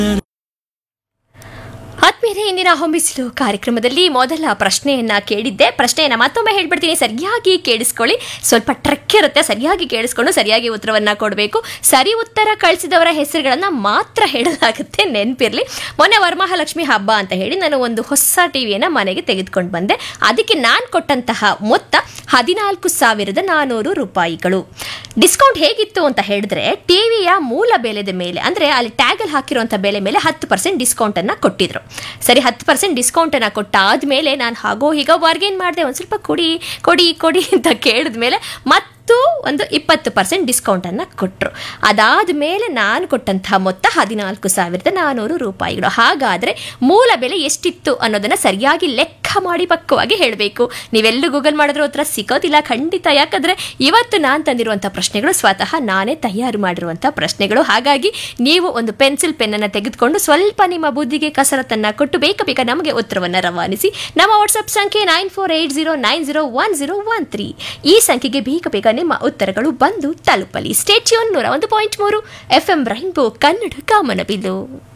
ಆತ್ಮೀಯರೇ ಇಂದಿನ ಹೊಂಬಿಸಿಲು ಕಾರ್ಯಕ್ರಮದಲ್ಲಿ ಮೊದಲ ಪ್ರಶ್ನೆಯನ್ನ ಕೇಳಿದ್ದೆ ಪ್ರಶ್ನೆಯನ್ನ ಮತ್ತೊಮ್ಮೆ ಹೇಳ್ಬಿಡ್ತೀನಿ ಸರಿಯಾಗಿ ಕೇಳಿಸ್ಕೊಳ್ಳಿ ಸ್ವಲ್ಪ ಟ್ರಕ್ ಇರುತ್ತೆ ಸರಿಯಾಗಿ ಕೇಳಿಸ್ಕೊಂಡು ಸರಿಯಾಗಿ ಉತ್ತರವನ್ನ ಕೊಡಬೇಕು ಸರಿ ಉತ್ತರ ಕಳಿಸಿದವರ ಹೆಸರುಗಳನ್ನ ಮಾತ್ರ ಹೇಳಲಾಗುತ್ತೆ ನೆನಪಿರ್ಲಿ ಮೊನ್ನೆ ವರಮಹಾಲಕ್ಷ್ಮಿ ಹಬ್ಬ ಅಂತ ಹೇಳಿ ನಾನು ಒಂದು ಹೊಸ ಟಿವಿಯನ್ನ ಮನೆಗೆ ತೆಗೆದುಕೊಂಡು ಬಂದೆ ಅದಕ್ಕೆ ನಾನು ಕೊಟ್ಟಂತಹ ಮೊತ್ತ ಹದಿನಾಲ್ಕು ಸಾವಿರದ ನಾನೂರು ರೂಪಾಯಿಗಳು ಡಿಸ್ಕೌಂಟ್ ಹೇಗಿತ್ತು ಅಂತ ಹೇಳಿದ್ರೆ ಟಿವಿಯ ಮೂಲ ಬೆಲೆದ ಮೇಲೆ ಅಂದ್ರೆ ಅಲ್ಲಿ ಟ್ಯಾಗ್ ಅಲ್ಲಿ ಹಾಕಿರುವಂತ ಬೆಲೆ ಮೇಲೆ ಹತ್ತು ಪರ್ಸೆಂಟ್ ಡಿಸ್ಕೌಂಟ್ ಅನ್ನ ಕೊಟ್ಟಿದ್ರು ಸರಿ ಹತ್ತು ಪರ್ಸೆಂಟ್ ಡಿಸ್ಕೌಂಟ್ ಅನ್ನ ಕೊಟ್ಟಾದ್ಮೇಲೆ ನಾನು ಹಾಗೋ ಹೀಗೋ ಬಾರ್ಗೇನ್ ಮಾಡಿದೆ ಒಂದ್ ಸ್ವಲ್ಪ ಕೊಡಿ ಕೊಡಿ ಕೊಡಿ ಅಂತ ಕೇಳಿದ್ಮೇಲೆ ಮತ್ತು ಒಂದು ಇಪ್ಪತ್ತು ಪರ್ಸೆಂಟ್ ಡಿಸ್ಕೌಂಟ್ ಅನ್ನ ಕೊಟ್ಟರು ಅದಾದ ಮೇಲೆ ನಾನು ಕೊಟ್ಟಂತಹ ಮೊತ್ತ ಹದಿನಾಲ್ಕು ಸಾವಿರದ ನಾನೂರು ರೂಪಾಯಿಗಳು ಹಾಗಾದ್ರೆ ಮೂಲ ಬೆಲೆ ಎಷ್ಟಿತ್ತು ಅನ್ನೋದನ್ನ ಸರಿಯಾಗಿ ಲೆಕ್ಕ ಮಾಡಿ ಪಕ್ವವಾಗಿ ಹೇಳಬೇಕು ನೀವೆಲ್ಲೂ ಗೂಗಲ್ ಮಾಡಿದ್ರೆ ಉತ್ತರ ಸಿಗೋದಿಲ್ಲ ಖಂಡಿತ ಯಾಕಂದ್ರೆ ಇವತ್ತು ನಾನು ತಂದಿರುವಂಥ ಪ್ರಶ್ನೆಗಳು ಸ್ವತಃ ನಾನೇ ತಯಾರು ಮಾಡಿರುವಂಥ ಪ್ರಶ್ನೆಗಳು ಹಾಗಾಗಿ ನೀವು ಒಂದು ಪೆನ್ಸಿಲ್ ಪೆನ್ನನ್ನು ತೆಗೆದುಕೊಂಡು ಸ್ವಲ್ಪ ನಿಮ್ಮ ಬುದ್ಧಿಗೆ ಕಸರತ್ತನ್ನ ಕೊಟ್ಟು ಬೇಗ ಬೇಗ ನಮಗೆ ಉತ್ತರವನ್ನು ರವಾನಿಸಿ ನಮ್ಮ ವಾಟ್ಸಪ್ ಸಂಖ್ಯೆ nine four eight zero nine zero one zero one three ಈ ಸಂಖ್ಯೆಗೆ ಬೇಗ ಬೇಗ ನಿಮ್ಮ ಉತ್ತರಗಳು ಬಂದು ತಲುಪಲಿ ಸ್ಟೇಚ್ಯೂನ್ ನೂರ ಒಂದು ಪಾಯಿಂಟ್ ಮೂರು ಎಫ್ ಎಂ ರೈನ್ಬೋ ಕನ್ನಡ ಕಾಮನಬಿಲ್ಲು